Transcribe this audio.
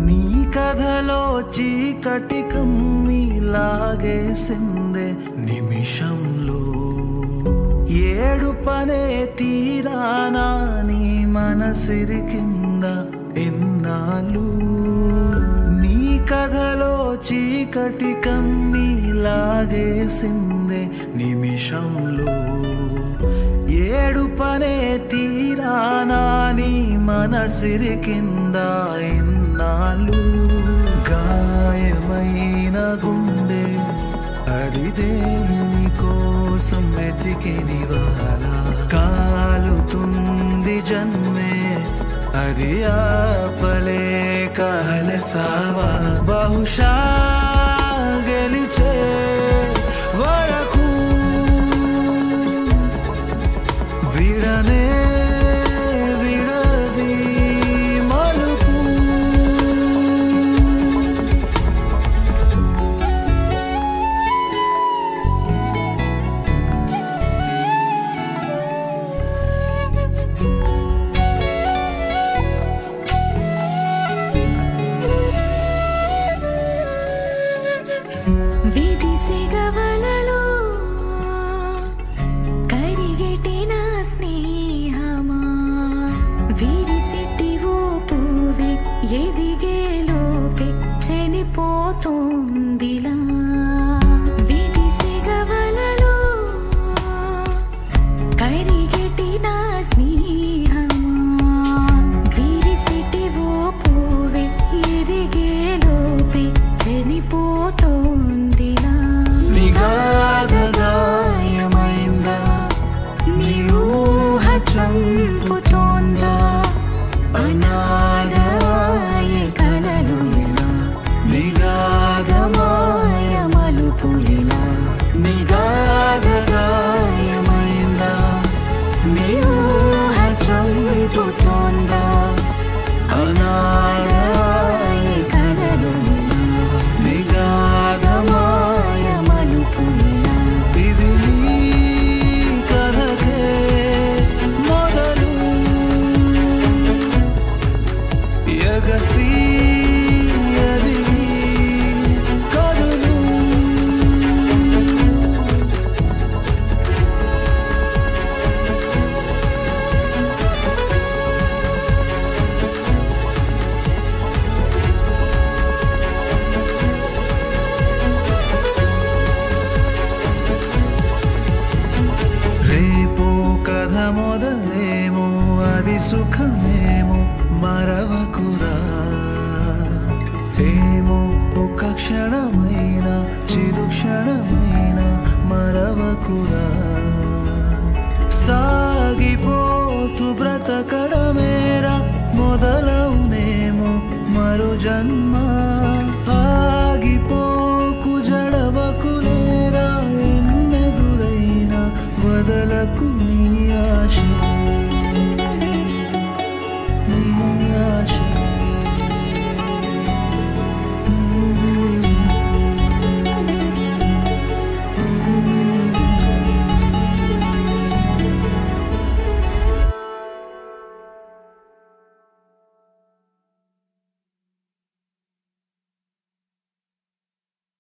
నీ కథలో చీకటి కమ్మి లాగేసిందే నిమిషంలో ఏడు పనే తీరానా నీ మనసిరి కింద ఎన్నాళ్ళు నీ కథలో చీకటి కమ్మి లాగేసిందే నిమిషంలో ఏడు పనే తీరానా నీ మనసిరి కింద ఎన్నాళ్ళు గాయమైన గుండె అది దేవుని కోసం వెతికినివాల కాలుతుంది జన్మే అది ఆపలేక అలసావా బహుశా గెలిచే వరకు విడనే విడది మలుపు విధిసిగవలలో కరిగెటిన స్నేహమా విరిసిటివో పువ్వే ఎదిగే లోపే చనిపోతోందిలా విధిసిగవలలో కరిగెటిన స్నేహమా విరిసిటివో పువ్వే ఎదిగే లోపే చనిపోతోందిలా నిగాధ గాయమైందా నీ ఊహ చంపుతోందా అనాథాయ కలలు ఇలా నిగాధమాయ మలుపు ఇలా నిగాధ గాయమైందా నీ ఊహ చంపుతోందా అనాథాయ కలలు ఇలా నిగాధమాయ మలుపు ఇలా ఇది నీ కథకే మొదలు ఎగసి ఎదిగి కదులు రేపో కథ మొదలేమో అది సుఖమేమో మరవకురా ఏమో ఒక క్షణమైన చిరు క్షణమైన మరవకురా సాగిపోతూ బ్రతకడమేరా మొదలవునేమో మరు జన్మ